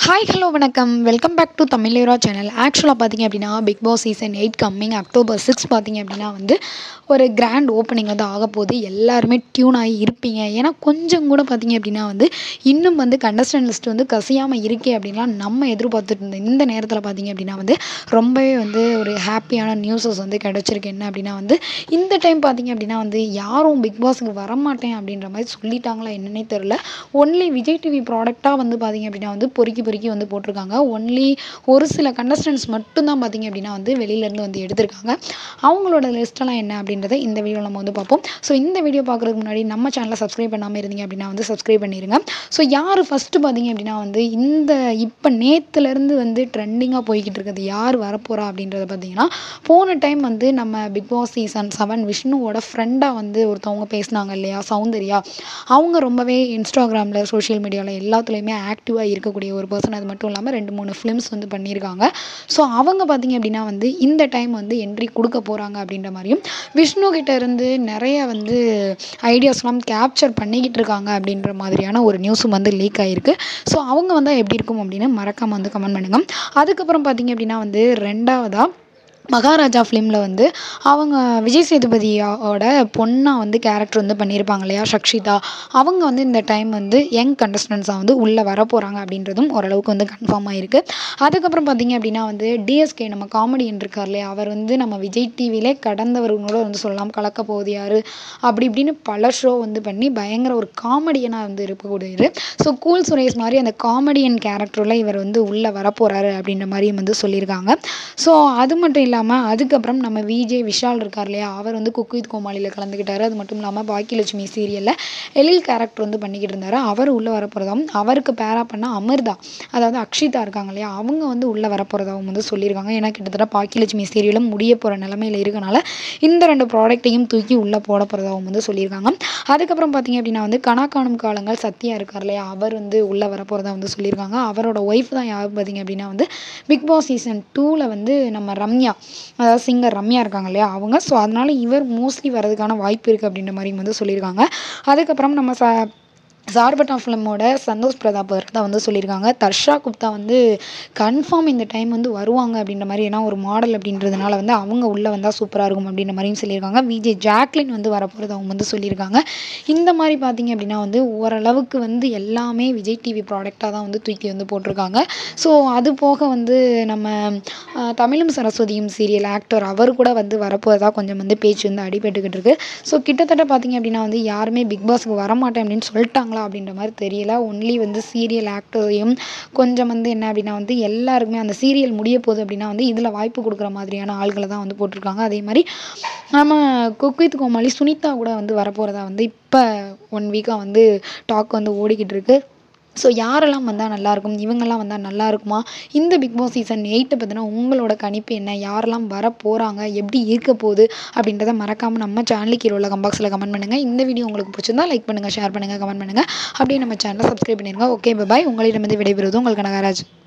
hi hello வணக்கம் welcome back to Tamilera channel ஆக்சுவலாக பார்த்தீங்க அப்படின்னா Bigg Boss season eight coming October six பார்த்தீங்க அப்படின்னா வந்து ஒரு கிராண்ட் ஓப்பனிங் வந்து ஆக போகுது எல்லாருமே டியூன் ஆகி இருப்பீங்க ஏன்னா கொஞ்சம் கூட பார்த்தீங்க அப்படின்னா வந்து இன்னும் வந்து கண்டஸ்டன்ட் லிஸ்ட் வந்து கசியாமல் இருக்கே அப்படின்லாம் நம்ம எதிர்பார்த்துட்டு இருந்த இந்த நேரத்தில் பார்த்தீங்க அப்படின்னா வந்து ரொம்பவே வந்து ஒரு ஹாப்பியான நியூஸஸ் வந்து கிடச்சிருக்கு என்ன அப்படின்னா வந்து இந்த டைம் பார்த்தீங்க அப்படின்னா வந்து யாரும் பிக் பாஸுக்கு வரமாட்டேன் அப்படின்ற மாதிரி சொல்லிட்டாங்களா என்னன்னே தெரில ஒன்லி விஜய் டிவி ப்ராடக்டாக வந்து பார்த்தீங்க அப்படின்னா வந்து பொறுக்கி பொறுக்கி வந்து போட்டிருக்காங்க ஒன்லி ஒரு சில கண்டஸ்டன்ஸ் மட்டும்தான் பார்த்தீங்க அப்படின்னா வந்து வெளியிலேருந்து வந்து எடுத்திருக்காங்க அவங்களோட லிஸ்ட்டெல்லாம் என்ன அப்படின்றத இந்த வீடியோவில் நம்ம வந்து பார்ப்போம் ஸோ இந்த வீடியோ பார்க்குறதுக்கு முன்னாடி நம்ம சேனலை சப்ஸ்கிரைப் பண்ணாமல் இருந்தீங்க அப்படின்னா வந்து சப்ஸ்கிரைப் பண்ணிடுங்க ஸோ யார் ஃபஸ்ட்டு பார்த்தீங்க அப்படின்னா வந்து இந்த இப்போ நேற்றுலேருந்து வந்து ட்ரெண்டிங்காக போய்கிட்டு இருக்கிறது யார் வரப்போகிறா அப்படின்றத பார்த்தீங்கன்னா போன டைம் வந்து நம்ம பிக் பாஸ் சீசன் செவன் விஷ்ணுவோட ஃப்ரெண்டாக வந்து ஒருத்தவங்க பேசினாங்க இல்லையா சௌந்தர்யா அவங்க ரொம்பவே இன்ஸ்டாகிராமில் சோஷியல் மீடியாவில் எல்லாத்துலேயுமே ஆக்டிவாக இருக்கக்கூடிய ஒரு பர்சன் அது மட்டும் இல்லாமல் ரெண்டு மூணு ஃபிலிம்ஸ் வந்து பண்ணியிருக்காங்க ஸோ அவங்க பார்த்தீங்க அப்படின்னா வந்து இந்த டைம் வந்து என்ட்ரி கொடுக்க போகிறாங்க அப்படின்ற மாதிரியும் விஷ்ணு கிட்ட இருந்து நிறைய வந்து ஐடியாஸ்லாம் கேப்சர் பண்ணிக்கிட்டு இருக்காங்க அப்படின்ற மாதிரியான ஒரு நியூஸும் வந்து லீக் ஆகிருக்கு ஸோ அவங்க வந்தால் எப்படி இருக்கும் அப்படின்னு மறக்காமல் வந்து கமெண்ட் பண்ணுங்கள் அதுக்கப்புறம் பார்த்தீங்க அப்படின்னா வந்து ரெண்டாவதாக மகாராஜா ஃபிலிமில் வந்து அவங்க விஜய் சேதுபதியோட பொண்ணாக வந்து கேரக்டர் வந்து பண்ணியிருப்பாங்க இல்லையா சக்ஷிதா அவங்க வந்து இந்த டைம் வந்து யங் கண்டஸ்டன்ஸாக வந்து உள்ளே வர போகிறாங்க அப்படின்றதும் ஓரளவுக்கு வந்து கன்ஃபார்ம் ஆகிருக்கு அதுக்கப்புறம் பார்த்தீங்க அப்படின்னா வந்து டிஎஸ்கே நம்ம காமெடியன் இருக்கார் இல்லையா அவர் வந்து நம்ம விஜய் டிவிலே கடந்தவர்களோட வந்து சொல்லலாம் கலக்க போகுது யார் அப்படி இப்படின்னு பல ஷோ வந்து பண்ணி பயங்கர ஒரு காமெடியனாக வந்து இருக்கக்கூடியவர் ஸோ கூல் சுரேஷ் மாதிரி அந்த காமெடியன் கேரக்டரில் இவர் வந்து உள்ளே வரப்போகிறாரு அப்படின்ற மாதிரியும் வந்து சொல்லியிருக்காங்க ஸோ அது மட்டும் இல்லாமல் அதுக்கப்புறம் நம்ம விஜே விஷால் இருக்கார் இல்லையா அவர் வந்து குக் வித் கோமாளியில் கலந்துக்கிட்டாரு அது மட்டும் இல்லாமல் பாக்கியலட்சுமி சீரியலில் எழில் கேரக்டர் வந்து பண்ணிக்கிட்டு இருந்தார் அவர் உள்ளே வரப்போகிறதாவும் அவருக்கு பேரா பண்ண அமிர்தா அதாவது அக்ஷிதா இருக்காங்க இல்லையா அவங்க வந்து உள்ளே வரப்போகிறதாவும் வந்து சொல்லியிருக்காங்க ஏன்னா கிட்டத்தட்ட பாக்கியலட்சுமி சீரியலும் முடிய போகிற நிலமையில இருக்கனால இந்த ரெண்டு ப்ராடக்ட்டையும் தூக்கி உள்ளே போட போகிறதாவும் வந்து சொல்லியிருக்காங்க அதுக்கப்புறம் பார்த்தீங்க அப்படின்னா வந்து கணா காணும் காலங்கள் சத்யா இருக்கார் இல்லையா அவர் வந்து உள்ளே வரப்போகிறதா வந்து சொல்லியிருக்காங்க அவரோட ஒய்ஃப் தான் யார் பார்த்தீங்க அப்படின்னா வந்து பிக் பாஸ் சீசன் டூவில் வந்து நம்ம ரம்யா அதாவது சிங்கர் ரம்யா இருக்காங்க இல்லையா அவங்க ஸோ அதனால் இவர் மோஸ்ட்லி வரதுக்கான வாய்ப்பு இருக்குது அப்படின்ற மாதிரி வந்து சொல்லியிருக்காங்க அதுக்கப்புறம் நம்ம ச சார்பட்டா ஃபிலிமோட சந்தோஷ் பிரதாப் தான் வந்து சொல்லியிருக்காங்க தர்ஷா குப்தா வந்து கன்ஃபார்ம் இந்த டைம் வந்து வருவாங்க அப்படின்ற மாதிரி ஏன்னா ஒரு மாடல் அப்படின்றதுனால வந்து அவங்க உள்ளே வந்தால் சூப்பராக இருக்கும் அப்படின்ற மாதிரியும் சொல்லியிருக்காங்க விஜய் ஜாக்லின் வந்து வரப்போகிறது அவங்க வந்து சொல்லியிருக்காங்க இந்த மாதிரி பார்த்தீங்க அப்படின்னா வந்து ஓரளவுக்கு வந்து எல்லாமே விஜய் டிவி ப்ராடக்டாக தான் வந்து தூக்கி வந்து போட்டிருக்காங்க ஸோ அது போக வந்து நம்ம தமிழும் சரஸ்வதியும் சீரியல் ஆக்டர் அவர் கூட வந்து வரப்போகிறதா கொஞ்சம் வந்து பேச்சு வந்து அடிபட்டுக்கிட்டு இருக்கு ஸோ கிட்டத்தட்ட பார்த்தீங்க அப்படின்னா வந்து யாருமே பிக் பாஸ்க்கு வரமாட்டேன் அப்படின்னு சொல்லிட்டாங்க பண்ணுறாங்களா அப்படின்ற மாதிரி தெரியல ஒன்லி வந்து சீரியல் ஆக்டரையும் கொஞ்சம் வந்து என்ன அப்படின்னா வந்து எல்லாருக்குமே அந்த சீரியல் முடிய போகுது அப்படின்னா வந்து இதில் வாய்ப்பு கொடுக்குற மாதிரியான ஆள்களை தான் வந்து போட்டிருக்காங்க அதே மாதிரி நம்ம குக் வித் கோமாளி சுனிதா கூட வந்து வரப்போகிறதா வந்து இப்போ ஒன் வீக்காக வந்து டாக் வந்து ஓடிக்கிட்டு இருக்கு ஸோ யாரெல்லாம் வந்தால் நல்லாயிருக்கும் இவங்கெல்லாம் வந்தால் நல்லா இருக்குமா இந்த பிக் பாஸ் சீசன் எயிட்டை பற்றினா உங்களோட கணிப்பு என்ன யாரெல்லாம் வர போகிறாங்க எப்படி இருக்க போகுது அப்படின்றத மறக்காமல் நம்ம சேனலுக்கு கீழே உள்ள கம்பாக்ஸில் கமெண்ட் பண்ணுங்கள் இந்த வீடியோ உங்களுக்கு பிடிச்சிருந்தா லைக் பண்ணுங்கள் ஷேர் பண்ணுங்கள் கமெண்ட் பண்ணுங்கள் அப்படியே நம்ம சேனலை சப்ஸ்கிரைப் பண்ணிடுங்க ஓகே பாய் உங்களிடமிருந்து விடைபெறுவது உங்களுக்கு நகராஜ்